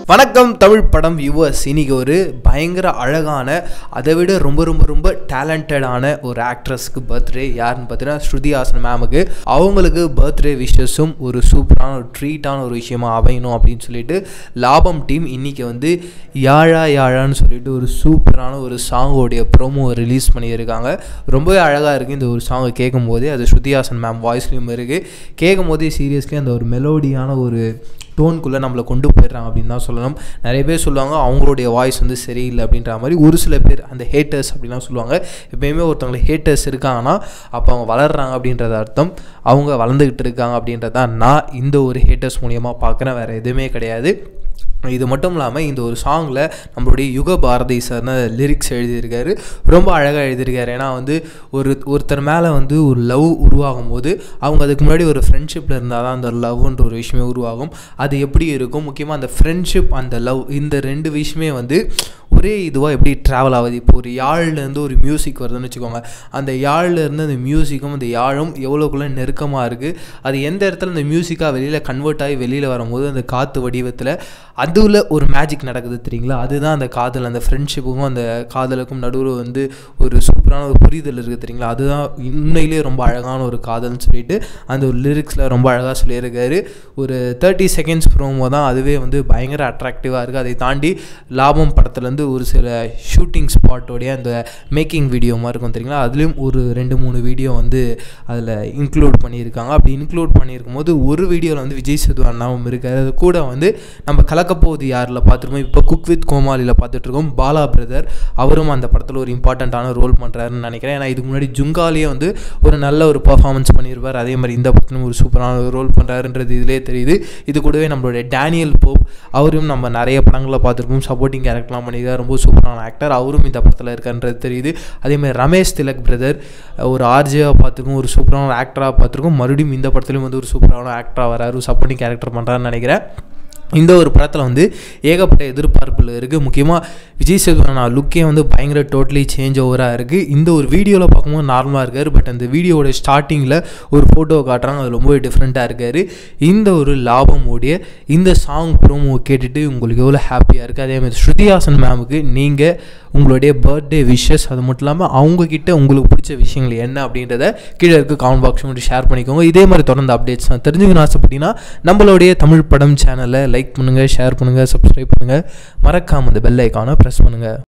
வணக்கம் தமிழ் படம் வியூவர்ஸ் இன்னைக்கு ஒரு பயங்கர அழகான அதை விட ரொம்ப ரொம்ப ரொம்ப டேலண்டடான ஒரு ஆக்ட்ரஸ்க்கு பர்த்டே யாருன்னு பார்த்தீங்கன்னா ஸ்ருதி ஹாசன் மேமுக்கு அவங்களுக்கு பர்த்டே விஷஸும் ஒரு சூப்பரான ஒரு ட்ரீட்டான ஒரு விஷயமா அமையணும் அப்படின்னு சொல்லிட்டு லாபம் டீம் இன்னைக்கு வந்து யாழா யாழான்னு சொல்லிட்டு ஒரு சூப்பரான ஒரு சாங்கோடைய ப்ரோமோ ரிலீஸ் பண்ணியிருக்காங்க ரொம்பவே அழகாக இருக்குது இந்த ஒரு சாங்கை கேட்கும் போதே அது ஸ்ருதி ஹாசன் மேம் வாய்ஸ்லையும் இருக்குது கேட்கும் போதே சீரியஸ்லி அந்த ஒரு மெலோடியான ஒரு டோனுக்குள்ளே நம்மளை கொண்டு போயிடுறாங்க அப்படின்னு தான் சொல்லணும் நிறைய பேர் சொல்லுவாங்க அவங்களுடைய வாய்ஸ் வந்து சரியில்லை அப்படின்ற மாதிரி ஒரு சில பேர் அந்த ஹேட்டர்ஸ் அப்படின்லாம் சொல்லுவாங்க எப்பயுமே ஒருத்தவங்களுக்கு ஹேட்டர்ஸ் இருக்காங்கன்னா அப்போ அவங்க வளர்கிறாங்க அப்படின்றது அர்த்தம் அவங்க வளர்ந்துக்கிட்டு இருக்காங்க அப்படின்றதான் நான் இந்த ஒரு ஹேட்டர்ஸ் மூலியமாக பார்க்குறேன் வேறு எதுவுமே கிடையாது இது மட்டும் இல்லாமல் இந்த ஒரு சாங்கில் நம்மளுடைய யுக பாரதி சார்னு லிரிக்ஸ் எழுதியிருக்காரு ரொம்ப அழகாக எழுதியிருக்காரு ஏன்னா வந்து ஒரு ஒருத்தர் மேலே வந்து ஒரு லவ் உருவாகும் போது அவங்க அதுக்கு முன்னாடி ஒரு ஃப்ரெண்ட்ஷிப்பில் இருந்தால் தான் அந்த லவ்ன்ற ஒரு விஷயமே உருவாகும் அது எப்படி இருக்கும் முக்கியமாக அந்த ஃப்ரெண்ட்ஷிப் அந்த லவ் இந்த ரெண்டு விஷயமே வந்து ஒரே இதுவாக எப்படி ட்ராவல் ஆகுது இப்போ ஒரு யாழ்லேருந்து ஒரு மியூசிக் வருதுன்னு வச்சுக்கோங்க அந்த யாழ்லேருந்து அந்த மியூசிக்கும் அந்த யாழும் எவ்வளோக்குள்ளே நெருக்கமாக இருக்குது அது எந்த இடத்துல அந்த மியூசிக்காக வெளியில் கன்வெர்ட் ஆகி வெளியில் வரும்போது அந்த காற்று வடிவத்தில் அதில் ஒரு மேஜிக் நடக்குது தெரியுங்களா அதுதான் அந்த காதல் அந்த ஃப்ரெண்ட்ஷிப்புக்கும் அந்த காதலுக்கும் நடுவில் வந்து ஒரு சூப்பரான ஒரு புரிதல் இருக்குது தெரியுங்களா அதுதான் உண்மையிலேயே ரொம்ப அழகான ஒரு காதல்னு சொல்லிட்டு அந்த ஒரு லிரிக்ஸில் ரொம்ப அழகாக சொல்லியிருக்காரு ஒரு தேர்ட்டி செகண்ட்ஸ் ப்ரோமோ தான் அதுவே வந்து பயங்கர அட்ராக்டிவாக இருக்குது அதை தாண்டி லாபம் படத்துலேருந்து ஒரு சில ஷூட்டிங் ஸ்பாட்டோடைய அந்த மேக்கிங் வீடியோ மாதிரி இருக்கும் தெரியுங்களா அதுலேயும் ஒரு ரெண்டு மூணு வீடியோ வந்து அதில் இன்க்ளூட் பண்ணியிருக்காங்க அப்படி இன்க்ளூட் பண்ணியிருக்கும் போது ஒரு வீடியோவில் வந்து விஜய் சேது அண்ணாவும் இருக்காரு அது கூட வந்து நம்ம கலக்கப்போகுது யாரில் பார்த்துருக்கோம் இப்போ குக் வித் கோமாளியில் பார்த்துட்ருக்கோம் பாலா பிரதர் அவரும் அந்த படத்தில் ஒரு இம்பார்ட்டண்ட்டான ரோல் பண்ணுறாருன்னு நினைக்கிறேன் ஏன்னா இதுக்கு முன்னாடி ஜுங்காலேயே வந்து ஒரு நல்ல ஒரு பர்ஃபார்மன்ஸ் பண்ணியிருப்பார் அதே மாதிரி இந்த படத்துலையும் ஒரு சூப்பரான ஒரு ரோல் பண்ணுறாருன்றது இதிலே தெரியுது இது கூடவே நம்மளுடைய டேனியல் போப் அவரும் நம்ம நிறைய படங்களில் பார்த்துருக்கோம் சப்போர்ட்டிங் கேரக்டர்லாம் பண்ணியிருக்காரு ரொம்ப சூப்பரான ஆக்டர் அவரும் இந்த படத்தில் இருக்கான்றது தெரியுது அதேமாதிரி ரமேஷ் திலக் பிரதர் ஒரு ஆர்ஜியாக பார்த்துருக்கோம் ஒரு சூப்பரான ஆக்டராக பார்த்துருக்கோம் மறுபடியும் இந்த படத்துலையும் வந்து ஒரு சூப்பரான ஆக்டராக வராரு சப்போர்ட்டிங் கேரக்டர் பண்ணுறாருன்னு நினைக்கிறேன் இந்த ஒரு படத்தில் வந்து ஏகப்பட்ட எதிர்பார்ப்பில் இருக்குது முக்கியமாக விஜய் சேதுபதி லுக்கே வந்து பயங்கர டோட்டலி சேஞ்ச் ஓவராக இருக்குது இந்த ஒரு வீடியோவில் பார்க்கும்போது நார்மலாக இருக்கார் பட் அந்த வீடியோவோட ஸ்டார்டிங்கில் ஒரு ஃபோட்டோ காட்டுறாங்க அது ரொம்பவே டிஃப்ரெண்ட்டாக இருக்கார் இந்த ஒரு லாபம் உடைய இந்த சாங் ப்ரோமோ கேட்டுட்டு உங்களுக்கு எவ்வளோ ஹாப்பியாக இருக்குது அதேமாதிரி ஸ்ருதிஹாசன் மேமுக்கு நீங்கள் உங்களுடைய பர்த்டே விஷஸ் அது மட்டும் இல்லாமல் அவங்கக்கிட்ட உங்களுக்கு பிடிச்ச விஷயங்கள் என்ன அப்படின்றத கீழே இருக்க கமெண்ட் பாக்ஸ் மட்டும் ஷேர் பண்ணிக்கோங்க இதே மாதிரி தொடர்ந்து அப்டேட்ஸ் நான் தெரிஞ்சுக்கணும் ஆசைப்பட்டீங்கன்னா நம்மளுடைய தமிழ் படம் சேனலை லைக் பண்ணுங்கள் ஷேர் பண்ணுங்கள் சப்ஸ்கிரைப் பண்ணுங்கள் மறக்காமல் அந்த பெல் ஐக்கானை ப்ரெஸ் பண்ணுங்கள்